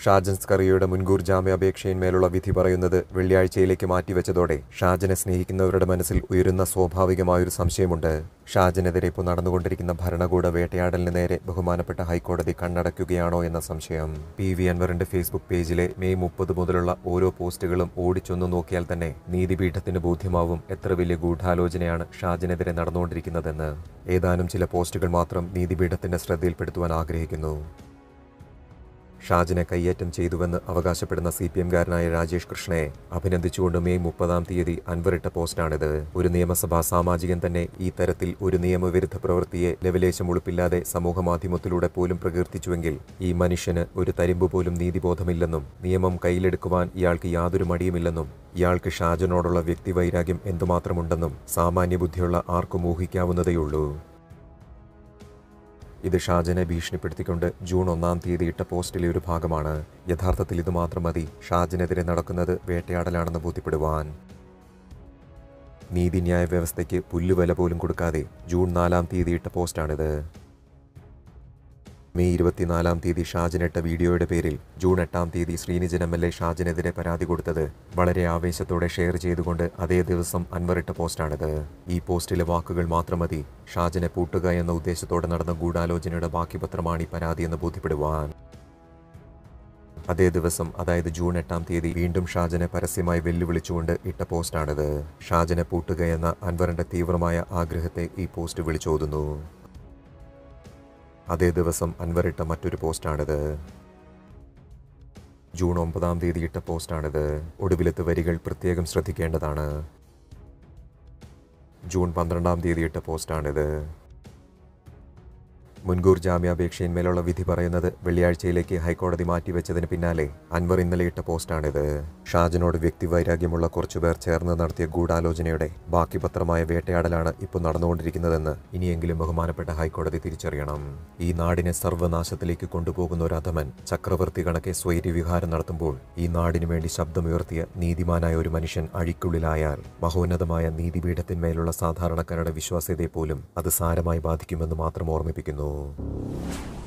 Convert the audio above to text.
ഷാജൻ സ്കറിയയുടെ മുൻകൂർ ജാമ്യാപേക്ഷയിന്മേലുള്ള വിധി പറയുന്നത് വെള്ളിയാഴ്ചയിലേക്ക് മാറ്റിവെച്ചതോടെ ഷാജനെ സ്നേഹിക്കുന്നവരുടെ മനസ്സിൽ ഉയരുന്ന സ്വാഭാവികമായൊരു സംശയമുണ്ട് ഷാജനെതിരെ ഇപ്പോൾ നടന്നുകൊണ്ടിരിക്കുന്ന ഭരണകൂട വേട്ടയാടലിന് നേരെ ബഹുമാനപ്പെട്ട ഹൈക്കോടതി കണ്ണടയ്ക്കുകയാണോ എന്ന സംശയം പി വി അൻവറിന്റെ ഫേസ്ബുക്ക് പേജിലെ മെയ് മുപ്പത് മുതലുള്ള ഓരോ പോസ്റ്റുകളും ഓടിച്ചൊന്നു നോക്കിയാൽ തന്നെ നീതിപീഠത്തിന് ബോധ്യമാവും എത്ര വലിയ ഗൂഢാലോചനയാണ് ഷാജനെതിരെ നടന്നുകൊണ്ടിരിക്കുന്നതെന്ന് ഏതാനും ചില പോസ്റ്റുകൾ മാത്രം നീതിപീഠത്തിന്റെ ശ്രദ്ധയിൽപ്പെടുത്തുവാൻ ആഗ്രഹിക്കുന്നു ഷാജിനെ കയ്യേറ്റം ചെയ്തുവെന്ന് അവകാശപ്പെടുന്ന സി പി എംകാരനായ രാജേഷ് കൃഷ്ണയെ അഭിനന്ദിച്ചുകൊണ്ട് മെയ് മുപ്പതാം തീയതി അൻവറിട്ട പോസ്റ്റാണിത് ഒരു നിയമസഭാ സാമാജികൻ തന്നെ ഈ തരത്തിൽ ഒരു നിയമവിരുദ്ധ പ്രവൃത്തിയെ ലെവലേശം ഉളുപ്പില്ലാതെ സമൂഹമാധ്യമത്തിലൂടെ പോലും പ്രകീർത്തിച്ചുവെങ്കിൽ ഈ മനുഷ്യന് ഒരു തരിമ്പ് പോലും നീതിബോധമില്ലെന്നും നിയമം കയ്യിലെടുക്കുവാൻ ഇയാൾക്ക് യാതൊരു മടിയുമില്ലെന്നും ഇയാൾക്ക് ഷാജനോടുള്ള വ്യക്തിവൈരാഗ്യം എന്തുമാത്രമുണ്ടെന്നും സാമാന്യ ബുദ്ധിയുള്ള ആർക്കും ഊഹിക്കാവുന്നതേയുള്ളൂ ഇത് ഷാജനെ ഭീഷണിപ്പെടുത്തിക്കൊണ്ട് ജൂൺ ഒന്നാം തീയതി ഇട്ട പോസ്റ്റിലെ ഒരു ഭാഗമാണ് യഥാർത്ഥത്തിൽ ഇത് മാത്രം മതി ഷാജിനെതിരെ നടക്കുന്നത് വേട്ടയാടലാണെന്ന് ബോധ്യപ്പെടുവാൻ നീതിന്യായ വ്യവസ്ഥയ്ക്ക് പുല്ലുവില പോലും കൊടുക്കാതെ ജൂൺ നാലാം തീയതി ഇട്ട പോസ്റ്റാണിത് മെയ് ഇരുപത്തിനാലാം തീയതി ഷാജിനിട്ട വീഡിയോയുടെ പേരിൽ ജൂൺ എട്ടാം തീയതി ശ്രീനിജൻ എം എൽ എ ഷാജിനെതിരെ പരാതി കൊടുത്തത് വളരെ ആവേശത്തോടെ ഷെയർ ചെയ്തുകൊണ്ട് അതേ ദിവസം അൻവറിട്ട പോസ്റ്റാണിത് ഈ പോസ്റ്റിലെ വാക്കുകൾ മാത്രം മതി ഷാജിനെ പൂട്ടുക എന്ന ഉദ്ദേശത്തോടെ നടന്ന ഗൂഢാലോചനയുടെ ബാക്കി പത്രമാണ് ഈ പരാതി എന്ന് ബോധ്യപ്പെടുവാൻ അതേ ദിവസം അതായത് ജൂൺ എട്ടാം തീയതി വീണ്ടും ഷാജനെ പരസ്യമായി വെല്ലുവിളിച്ചുകൊണ്ട് ഇട്ട പോസ്റ്റാണിത് ഷാജനെ പൂട്ടുക എന്ന അൻവറിന്റെ തീവ്രമായ ആഗ്രഹത്തെ ഈ പോസ്റ്റ് വിളിച്ചോതുന്നു അതേ ദിവസം അൻവറിട്ട മറ്റൊരു പോസ്റ്റാണിത് ജൂൺ ഒമ്പതാം തീയതി ഇട്ട പോസ്റ്റാണിത് ഒടുവിലത്തെ വരികൾ പ്രത്യേകം ശ്രദ്ധിക്കേണ്ടതാണ് ജൂൺ പന്ത്രണ്ടാം തീയതി ഇട്ട പോസ്റ്റാണിത് മുൻകൂർ ജാമ്യാപേക്ഷയിന്മേലുള്ള വിധി പറയുന്നത് വെള്ളിയാഴ്ചയിലേക്ക് ഹൈക്കോടതി മാറ്റിവെച്ചതിന് പിന്നാലെ അൻവർ ഇന്നലെ ഇട്ട പോസ്റ്റാണിത് ഷാജനോട് വ്യക്തിവൈരാഗ്യമുള്ള കുറച്ചുപേർ ചേർന്ന് നടത്തിയ ഗൂഢാലോചനയുടെ ബാക്കി പത്രമായ വേട്ടയാടലാണ് ഇപ്പോൾ നടന്നുകൊണ്ടിരിക്കുന്നതെന്ന് ഇനിയെങ്കിലും ബഹുമാനപ്പെട്ട ഹൈക്കോടതി തിരിച്ചറിയണം ഈ നാടിനെ സർവ്വനാശത്തിലേക്ക് കൊണ്ടുപോകുന്ന ഒരു അധമൻ ചക്രവർത്തി കണക്കെ സ്വൈര്യവിഹാരം നടത്തുമ്പോൾ ഈ നാടിനു വേണ്ടി ശബ്ദമുയർത്തിയ നീതിമാനായ ഒരു മനുഷ്യൻ അഴിക്കുള്ളിലായാൽ മഹോന്നതമായ നീതിപീഠത്തിന്മേലുള്ള സാധാരണക്കാരുടെ വിശ്വാസ്യതയെ പോലും അത് സാരമായി ബാധിക്കുമെന്ന് മാത്രം ഓർമ്മിപ്പിക്കുന്നു